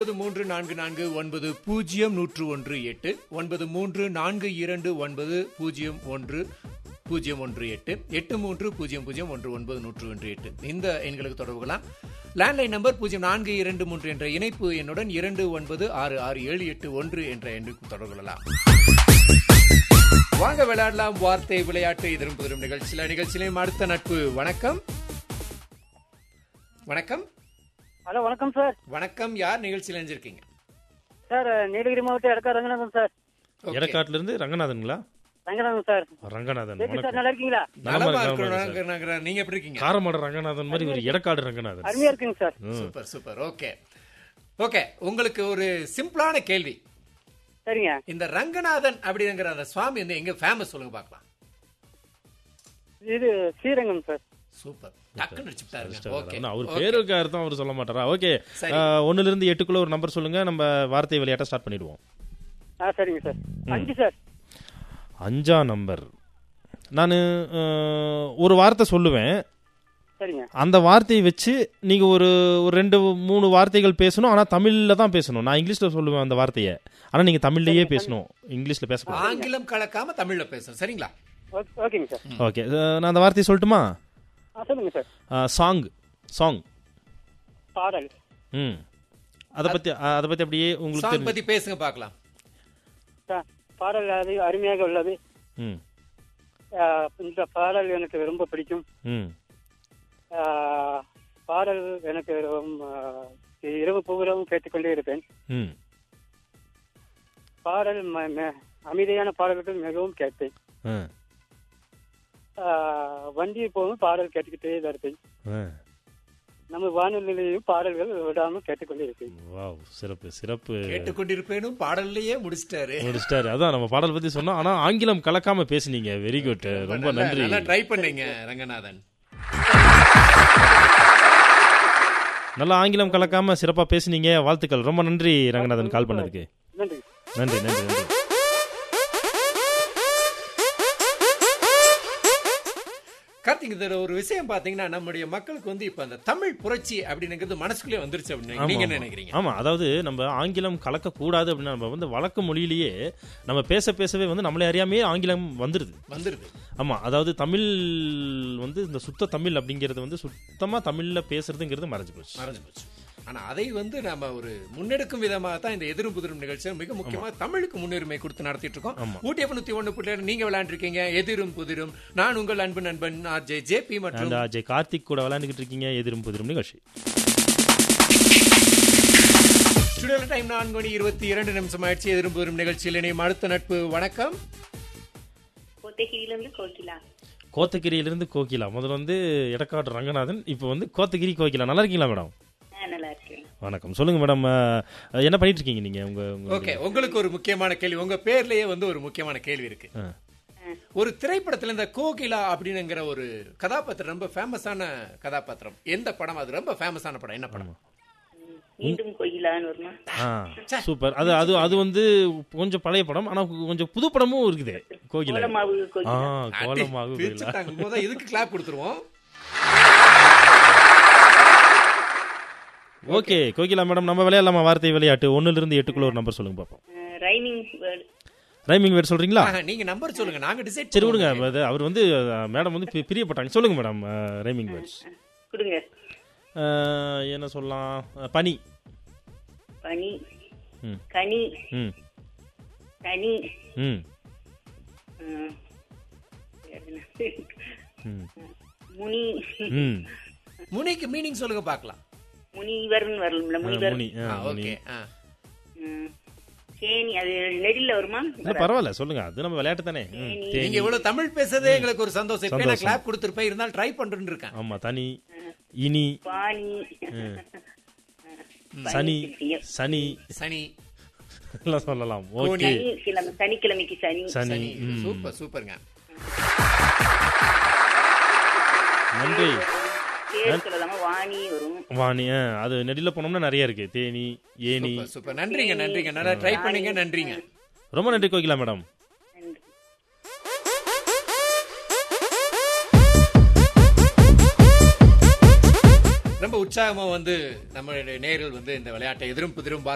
ஒன்பது மூன்று நான்கு நான்கு ஒன்பது பூஜ்ஜியம் நூற்று ஒன்று எட்டு ஒன்பது மூன்று நான்கு இரண்டு ஒன்பது பூஜ்ஜியம் ஒன்று பூஜ்ஜியம் ஒன்று எட்டு எட்டு மூன்று பூஜ்ஜியம் பூஜ்ஜியம் ஒன்று ஒன்பது நூற்று ஒன்று எட்டு இந்த எண்களுக்கு தொடர்புகலாம் லேண்ட்லைன் நம்பர் பூஜ்ஜியம் நான்கு இரண்டு மூன்று என்ற இணைப்பு எண்ணுடன் இரண்டு ஒன்பது ஆறு ஆறு ஏழு எட்டு ஒன்று என்ற எண்ணுக்கு தொடர்பு கொள்ளலாம் வாங்க விளையாடலாம் வார்த்தை விளையாட்டு எதிரும் புதிரும் நிகழ்ச்சியில நிகழ்ச்சியிலையும் அடுத்த நட்பு வணக்கம் வணக்கம் ஹலோ வணக்கம் சார் வணக்கம் யார் நிகழ்ச்சியில் இணைஞ்சிருக்கீங்க சார் நீலகிரி மாவட்டம் எடக்கா ரங்கநாதன் சார் Okay. எடக்காட்டுல இருந்து ரங்கநாதன்களா ரங்கநாதன் சார் ரங்கநாதன் எப்படி சார் வணக்கம் நல்லா இருக்கீங்களா நலமா நலமா இருக்கிறோம் இருக்கிறோம் நாங்க- நாங்க- நீங்க எப்படி இருக்கீங்க காரமாட ரங்கநாதன் மாதிரி ஒரு எடக்காடு ரங்கநாதன் அருமையா இருக்குங்க சார் ம். சூப்பர் சூப்பர் ஓகே ஓகே உங்களுக்கு ஒரு சிம்பிளான கேள்வி சரிங்க இந்த ரங்கநாதன் அப்படிங்கிற அந்த சுவாமி வந்து எங்க ஃபேமஸ் சொல்லுங்க பார்க்கலாம் இது ஸ்ரீரங்கம் சார் சூப்பர் டக்குன்னு அடிச்சுட்டாருங்க ஓகே அண்ணா, அவர் பேருக்கு அர்த்தம் அவர் சொல்ல மாட்டாரா ஓகே சரி. ஒன்னுல இருந்து எட்டுக்குள்ள ஒரு நம்பர் சொல்லுங்க நம்ம வார்த்தை விளையாட்ட ஸ்டார்ட் பண்ணிடுவோம் ஆ சரிங்க சார் அஞ்சு சார் அஞ்சா நம்பர் நான் ஒரு வார்த்தை சொல்லுவேன் சரிங்க அந்த வார்த்தையை வச்சு நீங்க ஒரு ஒரு ரெண்டு மூணு வார்த்தைகள் பேசணும் ஆனா தமிழ்ல தான் பேசணும் நான் இங்கிலீஷ்ல சொல்லுவேன் அந்த வார்த்தையை ஆனா நீங்க தமிழ்லயே பேசணும் இங்கிலீஷ்ல பேசக்கூடாது ஆங்கிலம் கலக்காம தமிழ்ல பேசுறோம் சரிங்களா ஓகே- ஓகேங்க சார் ஓகே நான் அந்த வார்த்தையை சொல்லட்டுமா ஆ சொல்லுங்க சார் சாங் சாங் பாடல் ம் அதை பத்தி அ- அதை பத்தி அப்படியே உங்களுக்கு சாங் தெரிஞ்சு பத்தி பேசுங்க பார்க்கலாம் சா- பாடல் அது அருமையாக உள்ளது ம் ஆ, இந்த பாடல் எனக்கு ரொம்ப பிடிக்கும் ம் ஆ, பாடல் எனக்கு ரொம்ப, இரவு பூராவும் கேட்டுக்கொண்டே இருப்பேன் ம் பாடல் ம- ம- அமைதியான பாடல்கள் மிகவும் கேட்பேன் ஆ ஆ, வண்டியில் போகும் பாடல் கேட்டுக்கிட்டே தான் இருப்பேன் ஆ நம்ம வானொலியிலையும் பாடல்கள் விடாமல் கேட்டுக்கொண்டே இருப்பேன் வாவ் சிறப்பு சிறப்பு கேட்டுக்கொண்டிருப்பேனும் பாடல்லையே முடிச்சிட்டாரு முடிச்சிட்டாரு அதான் நம்ம பாடல் பத்தி சொன்னோம் ஆனா ஆங்கிலம் கலக்காம பேசுனீங்க வெரி குட் ரொம்ப நல்லா- நன்றி நல்லா ட்ரை பண்ணீங்க ரங்கநாதன் நல்லா ஆங்கிலம் கலக்காம சிறப்பா பேசுனீங்க வாழ்த்துக்கள் ரொம்ப நன்றி ரங்கநாதன் கால் பண்ணதுக்கு நன்றி நன்றி நன்றி நன்றி கார்த்திக் இதுல ஒரு விஷயம் பாத்தீங்கன்னா நம்முடைய மக்களுக்கு வந்து இப்ப அந்த தமிழ் புரட்சி அப்படிங்கிறது மனசுக்குள்ளே வந்துருச்சு அப்படின்னு ஆமா, நீங்க என்ன ஆமா. நினைக்கிறீங்க ஆமா அதாவது நம்ம ஆங்கிலம் கலக்க கூடாது அப்படின்னா நம்ம வந்து வழக்கு மொழியிலேயே நம்ம பேச பேசவே வந்து நம்மளே அறியாமையே ஆங்கிலம் வந்துருது வந்துருது ஆமா அதாவது தமிழ் வந்து இந்த சுத்த தமிழ் அப்படிங்கிறது வந்து சுத்தமா தமிழ்ல பேசுறதுங்கிறது மறைஞ்சு போச்சு மறைஞ்சு போச்சு ஆனா அதை வந்து நம்ம ஒரு முன்னெடுக்கும் விதமாக தான் இந்த எதிரும் புதிரும் நிகழ்ச்சி மிக முக்கியமா தமிழுக்கு முன்னுரிமை கொடுத்து நடத்திட்டு இருக்கோம் ஆமா. ஊட்டி எஃப் நூத்தி ஒண்ணு புள்ளி ஏழு நீங்க விளையாண்டுருக்கீங்க எதிரும் புதிரும் நான் உங்கள் அன்பு நண்பன் ஜே ஜே பி மற்றும் அண்ட் அஜய் கார்த்திக் கூட விளையாண்டுகிட்டு இருக்கீங்க எதிரும் புதிரும் நிகழ்ச்சி ஸ்டுடியோல டைம் நான்கு மணி இருபத்தி இரண்டு நிமிஷம் ஆயிடுச்சு எதிரும் புதிரும் நிகழ்ச்சியில் இணையும் அடுத்த நட்பு வணக்கம் கோத்தகிரியிலிருந்து கோகிலா கோத்தகிரியிலிருந்து கோகிலா முதல்ல வந்து எடக்காடு ரங்கநாதன் இப்போ வந்து கோத்தகிரி கோகிலா நல்லா இருக்கீங்களா மேடம் ஆ, நல்லா இருக்கேன் வணக்கம் சொல்லுங்க மேடம் அஹ், என்ன பண்ணிட்டு இருக்கீங்க நீங்க உங்க உங்க- ஓகே உங்களுக்கு ஒரு முக்கியமான கேள்வி உங்க பேர்லயே வந்து ஒரு முக்கியமான கேள்வி இருக்கு ஆ. ஒரு திரைப்படத்துல இந்த கோகிலா அப்படிங்கிற ஒரு கதாபாத்திரம் ரொம்ப ஃபேமஸான கதாபாத்திரம் எந்த படம் அது ரொம்ப ஃபேமஸான படம் என்ன படம் மீண்டும் கோகிலான்னு வருமா ஆ சூப்பர் அது அது அது வந்து கொஞ்சம் பழைய படம் ஆனா கொஞ்சம் புது படமும் இருக்குது கோகிலா கோலமாவு ஆ கோகிலா கோலமாகு கோகிலா பிரிச்சுட்டாங்க. முதல்ல இதுக்கு கிளாப் கொடுத்துருவோம் ஓகே கோகிலா மேடம் நம்ம விளையாடலாமா வார்த்தை விளையாட்டு ஒண்ணுல இருந்து எட்டுக்குள்ள ஒரு நம்பர் சொல்லுங்க பாப்போம் ரைமிங் வேர்டு ரைமிங் வேர்ட் சொல்றீங்களா ஆஹா, நீங்க நம்பர் சொல்லுங்க நாங்க டிசைட் சரி விடுங்க அது அவர் வந்து மேடம் வந்து பி- பிரியப்பட்டாங்க சொல்லுங்க மேடம் ரைமிங் வேர்ட்ஸ் கொடுங்க என்ன சொல்லலாம் அஹ், பனி பனி ம். கனி ம் கனி ம் ம், வேற என்ன? ம் முனி ம் முனிக்கு மீனிங் சொல்லுங்க பார்க்கலாம் முனிவர்னு வரணும்ல ஆ, முனிவர் முனி ஆ, ஆ, முனி ஓகே ஆ. ம், தேனி அது நெடில்ல வருமா இல்ல பரவாயில்ல சொல்லுங்க அது நம்ம விளையாட்டு தானே ம், நீங்க தேனி இவ்வளவு தமிழ் பேசுறதே எங்களுக்கு ஒரு சந்தோஷம் இப்ப நான் சந்தோஷம். கிளாப் கொடுத்துருப்பேன் இருந்தாலும் ட்ரை பண்றேன்னு இருக்கேன் ஆமா தனி இனி பானி சனி பனிச்சிட்டியம். சனி சனி எல்லாம் சொல்லலாம் கோனி. ஓகே சனிக்கிழமை சனிக்கிழமைக்கு சனி சனி சனி ம். சூப்பர் சூப்பருங்க நன்றி பேர் சொல்லலாமா வாணி வரும் வாணி ஆ, அது நெடில போனோம்னா நிறைய இருக்கு தேனி ஏனி சூப்பர் சூப்பர் நன்றிங்க நன்றிங்க நல்லா ட்ரை பண்ணீங்க நன்றிங்க ரொம்ப நன்றி கோகிலா மேடம் நன்றி ரொம்ப உற்சாகமா வந்து நம்மளுடைய நேயர்கள் வந்து இந்த விளையாட்டை எதிரும் புதிரும்